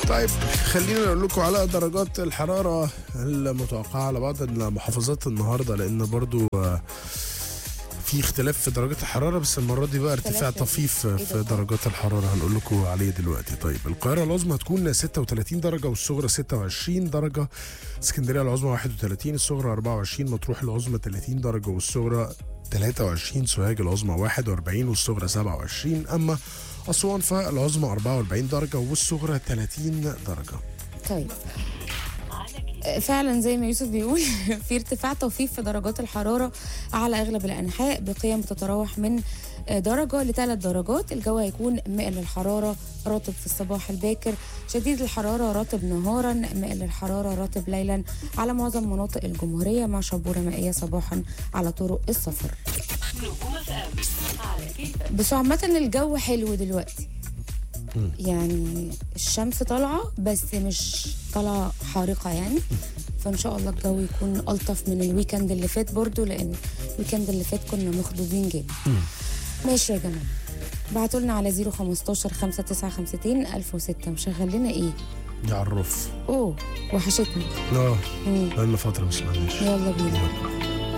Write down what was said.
طيب خلينا نقول لكم على درجات الحرارة المتوقعة على بعض المحافظات النهاردة لأن برضو آه، في اختلاف في درجات الحرارة بس المرة دي بقى ارتفاع اختلاف طفيف إيه في ده؟ درجات الحرارة هنقول لكم عليه دلوقتي طيب القاهرة العظمى هتكون 36 درجة والصغرى 26 درجة اسكندرية العظمى 31 الصغرى 24 مطروح العظمى 30 درجة والصغرى 23 سوهاج العظمى 41 والصغرى 27 أما أسوان فالعظمى 44 درجة والصغرى 30 درجة طيب آه، فعلا زي ما يوسف بيقول في ارتفاع طفيف في درجات الحرارة على أغلب الأنحاء بقيم تتراوح من آه، درجة لثلاث درجات الجو هيكون مائل للحرارة رطب في الصباح الباكر شديد الحرارة رطب نهارا مائل للحرارة رطب ليلا على معظم مناطق الجمهورية مع شبورة مائية صباحا على طرق السفر بس عامة الجو حلو دلوقتي يعني الشمس طالعة بس مش طالعة حارقة يعني فإن شاء الله الجو يكون ألطف من الويكند اللي فات برضو لأن الويكند اللي فات كنا مخضوضين جدا ماشي يا جماعة بعتوا لنا على 015 5952 1006 مشغل لنا ايه؟ يعرف اوه وحشتني اه مم. بقالنا فترة ما سمعناش يلا بينا